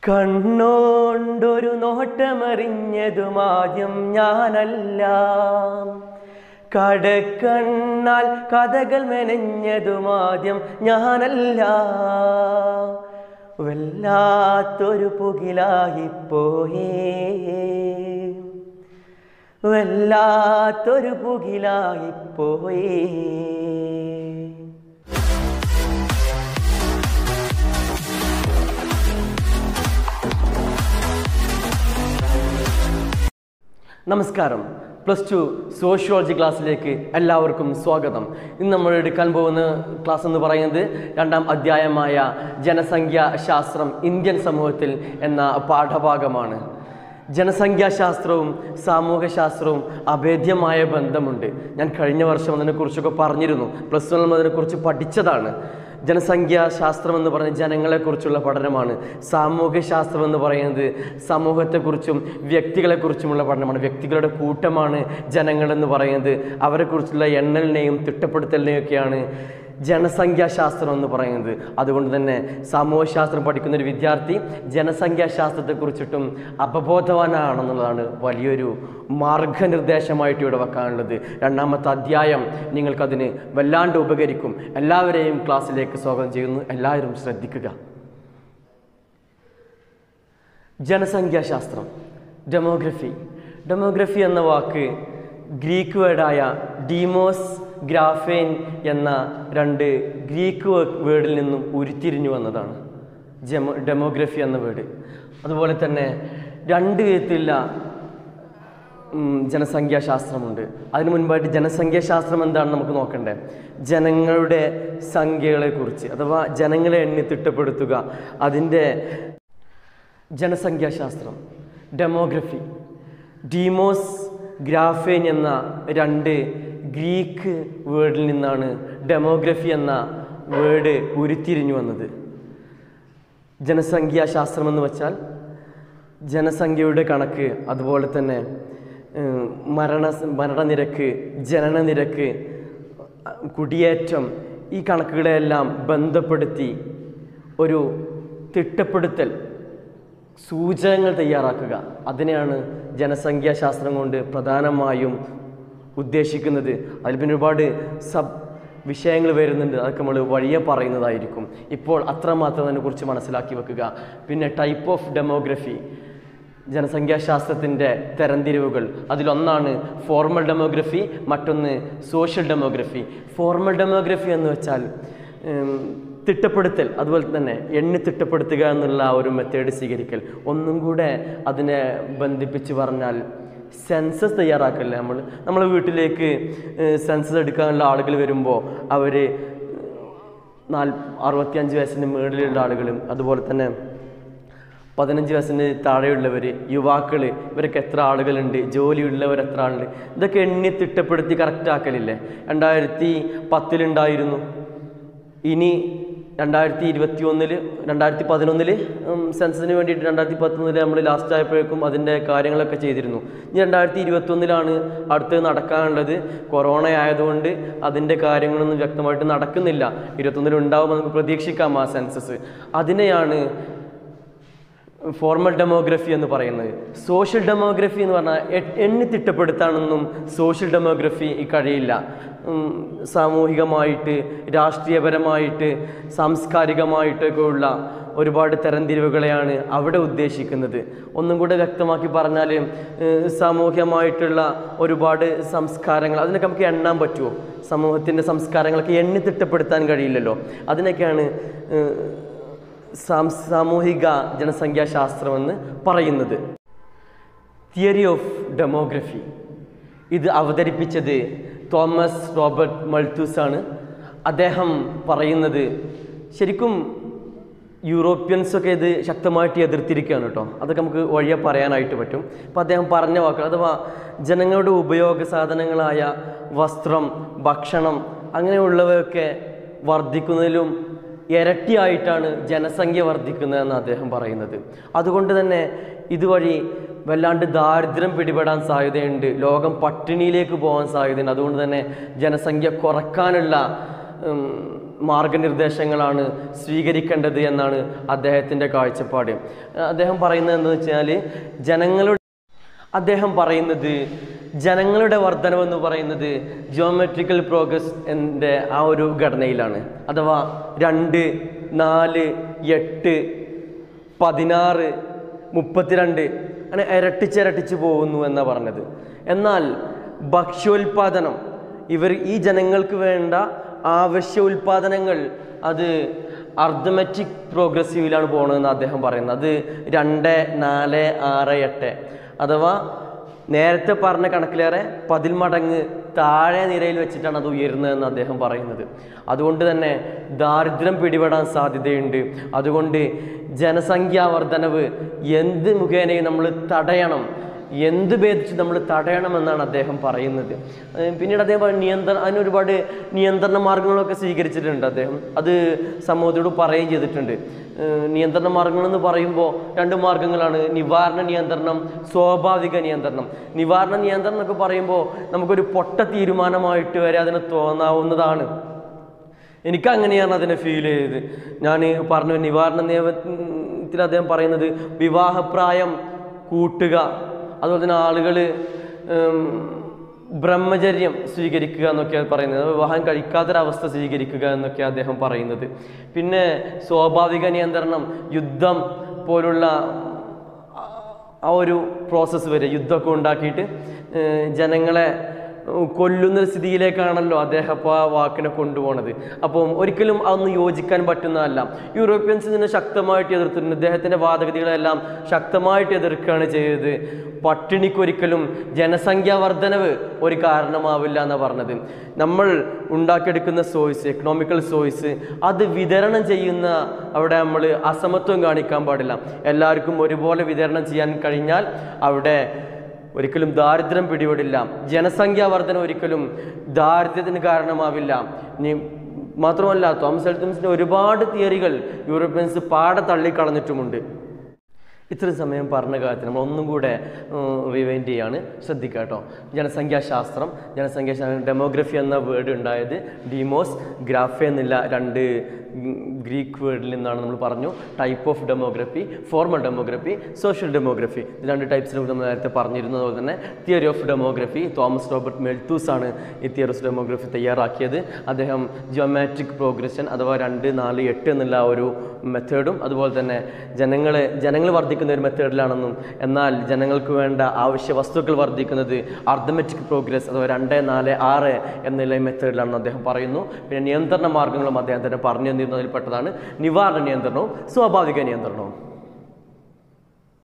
കണ്ണോണ്ടൊരു നോട്ടമറിഞ്ഞതുമാദ്യം ഞാനല്ല കടക്കണ്ണാൽ കഥകൾ മെനഞ്ഞതുമാദ്യം ഞാനല്ല വല്ലാത്തൊരു പുകിലായിപ്പോയേ വല്ലാത്തൊരു പുകിലായിപ്പോയേ നമസ്കാരം പ്ലസ് ടു സോഷ്യോളജി ക്ലാസ്സിലേക്ക് എല്ലാവർക്കും സ്വാഗതം ഇന്ന് നമ്മൾ എടുക്കാൻ പോകുന്ന ക്ലാസ് എന്ന് പറയുന്നത് രണ്ടാം അധ്യായമായ ജനസംഖ്യാ ശാസ്ത്രം ഇന്ത്യൻ സമൂഹത്തിൽ എന്ന പാഠഭാഗമാണ് ജനസംഖ്യാശാസ്ത്രവും സാമൂഹ്യശാസ്ത്രവും അഭേദ്യമായ ബന്ധമുണ്ട് ഞാൻ കഴിഞ്ഞ വർഷം അതിനെക്കുറിച്ചൊക്കെ പറഞ്ഞിരുന്നു പ്ലസ് വൺ അതിനെക്കുറിച്ച് പഠിച്ചതാണ് ജനസംഖ്യാശാസ്ത്രം എന്ന് പറയുന്നത് ജനങ്ങളെക്കുറിച്ചുള്ള പഠനമാണ് സാമൂഹ്യശാസ്ത്രം എന്ന് പറയുന്നത് സമൂഹത്തെക്കുറിച്ചും വ്യക്തികളെക്കുറിച്ചുമുള്ള പഠനമാണ് വ്യക്തികളുടെ കൂട്ടമാണ് ജനങ്ങളെന്ന് പറയുന്നത് അവരെക്കുറിച്ചുള്ള എണ്ണലിനെയും തിട്ടപ്പെടുത്തലിനെയും ഒക്കെയാണ് ജനസംഖ്യാശാസ്ത്രം എന്ന് പറയുന്നത് അതുകൊണ്ട് തന്നെ സാമൂഹ്യശാസ്ത്രം പഠിക്കുന്ന ഒരു വിദ്യാർത്ഥി ജനസംഖ്യാശാസ്ത്രത്തെക്കുറിച്ചിട്ടും അപബോധവാനാണെന്നുള്ളതാണ് വലിയൊരു മാർഗനിർദ്ദേശമായിട്ട് ഇവിടെ വെക്കാനുള്ളത് രണ്ടാമത്തെ അധ്യായം നിങ്ങൾക്കതിന് വല്ലാണ്ട് ഉപകരിക്കും എല്ലാവരെയും ക്ലാസ്സിലേക്ക് സ്വാഗതം ചെയ്യുന്നു എല്ലാവരും ശ്രദ്ധിക്കുക ജനസംഖ്യാശാസ്ത്രം ഡെമോഗ്രഫി ഡെമോഗ്രഫി എന്ന വാക്ക് ഗ്രീക്ക് വേർഡായ ഡീമോസ് ഗ്രാഫേൻ എന്ന രണ്ട് ഗ്രീക്ക് വേർഡിൽ നിന്നും ഉരുത്തിരിഞ്ഞു വന്നതാണ് ജമോ ഡെമോഗ്രഫി എന്ന വേർഡ് അതുപോലെ തന്നെ രണ്ട് വിധത്തിലുള്ള ഉം, ജനസംഖ്യാശാസ്ത്രമുണ്ട് അതിനു മുൻപായിട്ട് ജനസംഖ്യാശാസ്ത്രം എന്താണെന്ന് നമുക്ക് നോക്കണ്ടേ ജനങ്ങളുടെ സംഖ്യകളെക്കുറിച്ച് അഥവാ ജനങ്ങളെ എണ്ണി തിട്ടപ്പെടുത്തുക അതിൻ്റെ ജനസംഖ്യാശാസ്ത്രം ഡെമോഗ്രഫി ഡീമോസ് ഗ്രാഫേൻ എന്ന രണ്ട് ഗ്രീക്ക് വേർഡിൽ നിന്നാണ് ഡെമോഗ്രഫി എന്ന വേർഡ് ഉരുത്തിരിഞ്ഞു വന്നത് ജനസംഖ്യാശാസ്ത്രം എന്ന് വെച്ചാൽ ജനസംഖ്യയുടെ കണക്ക് അതുപോലെ തന്നെ ഉം, മരണ മരണനിരക്ക് ജനനനിരക്ക് കുടിയേറ്റം ഈ കണക്കുകളെല്ലാം ബന്ധപ്പെടുത്തി ഒരു തിട്ടപ്പെടുത്തൽ സൂചകങ്ങൾ തയ്യാറാക്കുക അതിനെയാണ് ജനസംഖ്യാശാസ്ത്രം കൊണ്ട് പ്രധാനമായും ഉദ്ദേശിക്കുന്നത് അതിൽ പിന്നെ ഒരുപാട് സബ് വിഷയങ്ങൾ വരുന്നുണ്ട് അതൊക്കെ നമ്മൾ വഴിയെ പറയുന്നതായിരിക്കും ഇപ്പോൾ അത്രമാത്രം അതിനെക്കുറിച്ച് മനസ്സിലാക്കി വെക്കുക പിന്നെ ടൈപ്പ് ഓഫ് ഡെമോഗ്രഫി ജനസംഖ്യാശാസ്ത്രത്തിൻ്റെ തരംതിരിവുകൾ അതിലൊന്നാണ് ഫോർമൽ ഡെമോഗ്രഫി മറ്റൊന്ന് സോഷ്യൽ ഡെമോഗ്രഫി ഫോർമൽ ഡെമോഗ്രഫി എന്ന് വെച്ചാൽ ഉം, തിട്ടപ്പെടുത്തൽ അതുപോലെ തന്നെ എണ്ണി തിട്ടപ്പെടുത്തുക എന്നുള്ള ആ ഒരു മെത്തേഡ് സ്വീകരിക്കൽ ഒന്നും കൂടെ അതിനെ ബന്ധിപ്പിച്ച് പറഞ്ഞാൽ സെൻസസ് തയ്യാറാക്കല്ലേ നമ്മൾ നമ്മളെ വീട്ടിലേക്ക് സെൻസസ് എടുക്കാനുള്ള ആളുകൾ വരുമ്പോൾ അവർ നാൽ അറുപത്തിയഞ്ച് വയസ്സിന് മുകളിലുള്ള ആളുകളും അതുപോലെ തന്നെ പതിനഞ്ച് വയസ്സിന് താഴെയുള്ളവർ യുവാക്കൾ ഇവരൊക്കെ എത്ര ആളുകളുണ്ട് ജോലിയുള്ളവർ എത്ര ആളുണ്ട് ഇതൊക്കെ എണ്ണി തിട്ടപ്പെടുത്തി കറക്റ്റ് ആക്കലില്ലേ രണ്ടായിരത്തി പത്തിലുണ്ടായിരുന്നു ഇനി രണ്ടായിരത്തി ഇരുപത്തി ഒന്നില് രണ്ടായിരത്തി പതിനൊന്നില് സെൻസസിന് വേണ്ടിയിട്ട് രണ്ടായിരത്തി പത്തൊന്നില് നമ്മൾ ലാസ്റ്റ് ആയപ്പോഴേക്കും അതിൻ്റെ കാര്യങ്ങളൊക്കെ ചെയ്തിരുന്നു ഇനി രണ്ടായിരത്തി ഇരുപത്തി ഒന്നിലാണ് അടുത്തത് നടക്കാനുള്ളത് കൊറോണ ആയതുകൊണ്ട് അതിൻ്റെ കാര്യങ്ങളൊന്നും വ്യക്തമായിട്ട് നടക്കുന്നില്ല ഇരുപത്തൊന്നിൽ ഉണ്ടാവുമ്പോൾ നമുക്ക് പ്രതീക്ഷിക്കാം ആ സെൻസസ് അതിനെയാണ് ഫോർമൽ ഡെമോഗ്രഫി എന്ന് പറയുന്നത് സോഷ്യൽ ഡെമോഗ്രഫി എന്ന് പറഞ്ഞാൽ എ- എണ്ണി തിട്ടപ്പെടുത്താനൊന്നും സോഷ്യൽ ഡെമോഗ്രഫി കഴിയില്ല ഉം, സാമൂഹികമായിട്ട് രാഷ്ട്രീയപരമായിട്ട് സാംസ്കാരികമായിട്ടൊക്കെ ഉള്ള ഒരുപാട് തരംതിരിവുകളെയാണ് അവിടെ ഉദ്ദേശിക്കുന്നത് ഒന്നും കൂടെ വ്യക്തമാക്കി പറഞ്ഞാൽ ഏഹ്, സാമൂഹ്യമായിട്ടുള്ള ഒരുപാട് സംസ്കാരങ്ങൾ അതിനൊക്കെ നമുക്ക് എണ്ണാൻ പറ്റുമോ സമൂഹത്തിൻ്റെ സംസ്കാരങ്ങളൊക്കെ എണ്ണി തിട്ടപ്പെടുത്താൻ കഴിയില്ലല്ലോ അതിനൊക്കെയാണ് ഏഹ്, സാം- സാമൂഹിക ജനസംഖ്യാശാസ്ത്രമെന്ന് പറയുന്നത് തിയറി ഓഫ് ഡെമോഗ്രഫി ഇത് അവതരിപ്പിച്ചത് തോമസ് റോബർട്ട് മൾത്തൂസ് ആണ് അദ്ദേഹം പറയുന്നത് ശരിക്കും യൂറോപ്യൻസൊക്കെ ഇത് ശക്തമായിട്ട് എതിർത്തിരിക്കുകയാണ് കേട്ടോ അതൊക്കെ നമുക്ക് വഴിയെ പറയാനായിട്ട് പറ്റും അപ്പോൾ അദ്ദേഹം പറഞ്ഞ വാക്കുകൾ അഥവാ ജനങ്ങളുടെ ഉപയോഗ സാധനങ്ങളായ വസ്ത്രം ഭക്ഷണം അങ്ങനെയുള്ളവയൊക്കെ വർദ്ധിക്കുന്നതിലും ഇരട്ടിയായിട്ടാണ് ജനസംഖ്യ വർദ്ധിക്കുന്നതെന്ന് അദ്ദേഹം പറയുന്നത് അതുകൊണ്ട് തന്നെ ഇതുവഴി വല്ലാണ്ട് ദാരിദ്ര്യം പിടിപെടാൻ സാധ്യതയുണ്ട് ലോകം പട്ടിണിയിലേക്ക് പോകാൻ സാധ്യതയുണ്ട് അതുകൊണ്ട് തന്നെ ജനസംഖ്യ കുറക്കാനുള്ള ഉം, മാർഗനിർദ്ദേശങ്ങളാണ് സ്വീകരിക്കേണ്ടത് എന്നാണ് അദ്ദേഹത്തിൻ്റെ കാഴ്ചപ്പാട് അദ്ദേഹം പറയുന്നത് എന്താണെന്ന് വെച്ചാൽ ജനങ്ങളുടെ അദ്ദേഹം പറയുന്നത് ജനങ്ങളുടെ വർധനവെന്ന് പറയുന്നത് ജിയോമെട്രിക്കൽ പ്രോഗ്രസ് എൻ്റെ ആ ഒരു ഘടനയിലാണ് അഥവാ രണ്ട് നാല് എട്ട് പതിനാറ് മുപ്പത്തിരണ്ട് അങ്ങനെ ഇരട്ടിച്ചിരട്ടിച്ച് പോകുന്നു എന്നാണ് പറഞ്ഞത് എന്നാൽ ഭക്ഷ്യോൽപാദനം ഇവർ ഈ ജനങ്ങൾക്ക് വേണ്ട ആവശ്യ ഉൽപാദനങ്ങൾ അത് അർദ്ധമെറ്റിക് പ്രോഗ്രസീവിലാണ് പോകണമെന്ന് അദ്ദേഹം പറയുന്നത് അത് രണ്ട് നാല് ആറ് എട്ട് അഥവാ നേരത്തെ പറഞ്ഞ കണക്കിലേറെ പതിൽ മടങ്ങ് താഴെ നിരയിൽ വെച്ചിട്ടാണ് അത് ഉയരുന്നതെന്ന് അദ്ദേഹം പറയുന്നത് അതുകൊണ്ട് തന്നെ ദാരിദ്ര്യം പിടിപെടാൻ സാധ്യതയുണ്ട് അതുകൊണ്ട് ജനസംഖ്യാ വർധനവ് എന്ത് മുഖേനയും നമ്മൾ തടയണം എന്ത് ഭേദിച്ച് നമ്മൾ തടയണമെന്നാണ് അദ്ദേഹം പറയുന്നത് ഏഹ് പിന്നീട് അദ്ദേഹം പറയും നിയന്ത്രണ അതിന് ഒരുപാട് നിയന്ത്രണ മാർഗങ്ങളൊക്കെ സ്വീകരിച്ചിട്ടുണ്ട് അദ്ദേഹം അത് സമൂഹത്തോട് പറയുകയും ചെയ്തിട്ടുണ്ട് ഏഹ് നിയന്ത്രണ മാർഗങ്ങൾ എന്ന് പറയുമ്പോൾ രണ്ട് മാർഗങ്ങളാണ് നിവാരണ നിയന്ത്രണം സ്വാഭാവിക നിയന്ത്രണം നിവാരണ നിയന്ത്രണം എന്നൊക്കെ പറയുമ്പോൾ നമുക്കൊരു പൊട്ട തീരുമാനമായിട്ട് വരെ അതിന് തോന്നാവുന്നതാണ് എനിക്ക് അങ്ങനെയാണ് അതിനെ ഫീൽ ചെയ്തത് ഞാൻ പറഞ്ഞു നിവാരണ നിയമത്തിൽ അദ്ദേഹം പറയുന്നത് വിവാഹപ്രായം കൂട്ടുക അതുപോലെ തന്നെ ആളുകൾ ബ്രഹ്മചര്യം സ്വീകരിക്കുക എന്നൊക്കെയാണ് പറയുന്നത് വിവാഹം കഴിക്കാത്തൊരവസ്ഥ സ്വീകരിക്കുക എന്നൊക്കെ അദ്ദേഹം പറയുന്നത് പിന്നെ സ്വാഭാവിക നിയന്ത്രണം യുദ്ധം പോലുള്ള ആ ഒരു പ്രോസസ്സ് വരെ യുദ്ധമൊക്കെ ഉണ്ടാക്കിയിട്ട് ഏഹ് ജനങ്ങളെ ഉം, കൊല്ലുന്ന സ്ഥിതിയിലേക്കാണല്ലോ അദ്ദേഹം അപ്പോൾ ആ വാക്കിനെ കൊണ്ടുപോണത് അപ്പം ഒരിക്കലും അതൊന്നും യോജിക്കാൻ പറ്റുന്നതല്ല യൂറോപ്യൻസ് ഇതിനെ ശക്തമായിട്ട് എതിർത്തിട്ടുണ്ട് ഇദ്ദേഹത്തിൻ്റെ വാദഗതികളെല്ലാം ശക്തമായിട്ട് എതിർക്കുകയാണ് ചെയ്തത് പട്ടിണിക്കൊരിക്കലും ജനസംഖ്യാ വർധനവ് ഒരു കാരണമാവില്ല എന്നാണ് പറഞ്ഞത് നമ്മൾ ഉണ്ടാക്കിയെടുക്കുന്ന സോഴ്സ് എക്കണോമിക്കൽ സോഴ്സ് അത് വിതരണം ചെയ്യുന്ന അവിടെ നമ്മൾ അസമത്വം കാണിക്കാൻ പാടില്ല എല്ലാവർക്കും ഒരുപോലെ വിതരണം ചെയ്യാൻ കഴിഞ്ഞാൽ അവിടെ ഒരിക്കലും ദാരിദ്ര്യം പിടിപെടില്ല ജനസംഖ്യാ വർധന ഒരിക്കലും ദാരിദ്ര്യത്തിന് കാരണമാവില്ല ഇനി മാത്രമല്ല തോമസ് എൽത്തംസിൻ്റെ ഒരുപാട് തിയറികൾ യൂറോപ്യൻസ് പാടെ തള്ളിക്കളഞ്ഞിട്ടുമുണ്ട് ഇത്രയും സമയം പറഞ്ഞ കാര്യത്തിൽ നമ്മൾ ഒന്നും കൂടെ റിവൈൻഡ് ചെയ്യാണ് ശ്രദ്ധിക്കുക കേട്ടോ ജനസംഖ്യാശാസ്ത്രം ജനസംഖ്യാശാസ്ത്രം ഡെമോഗ്രഫി എന്ന വേർഡ് ഉണ്ടായത് ഡീമോസ് ഗ്രാഫെ എന്നുള്ള രണ്ട് ഉം, ഗ്രീക്ക് വേർഡിൽ നിന്നാണ് നമ്മൾ പറഞ്ഞു type of demography formal demography social demography ഇത് രണ്ട് ടൈപ്സിനെ കുറിച്ച് നമ്മൾ നേരത്തെ പറഞ്ഞിരുന്നത് പോലെ തന്നെ theory of demography Thomas Robert Malthus ആണ് ഈ തിയറി ഓഫ് ഡെമോഗ്രഫി തയ്യാറാക്കിയത് അദ്ദേഹം ജിയോമാട്രിക് പ്രോഗ്രഷൻ അഥവാ രണ്ട് നാല് എട്ട് എന്നുള്ള ആ ഒരു മെത്തേഡും അതുപോലെ തന്നെ ജനങ്ങളെ ജനങ്ങൾ വർദ്ധിക്കുന്ന ഒരു മെത്തേഡിലാണെന്നും എന്നാൽ ജനങ്ങൾക്ക് വേണ്ട ആവശ്യ വസ്തുക്കൾ വർദ്ധിക്കുന്നത് അർദ്ധമെറ്റിക് പ്രോഗ്രസ് അഥവാ രണ്ട് നാല് ആറ് എന്നുള്ള മെത്തേഡിലാണെന്ന് അദ്ദേഹം പറയുന്നു പിന്നെ നിയന്ത്രണ മാർഗങ്ങളും അദ്ദേഹം തന്നെ പറഞ്ഞു തന്നിരുന്നതിൽപ്പെട്ടതാണ് നിവാരണ നിയന്ത്രണവും സ്വാഭാവിക നിയന്ത്രണവും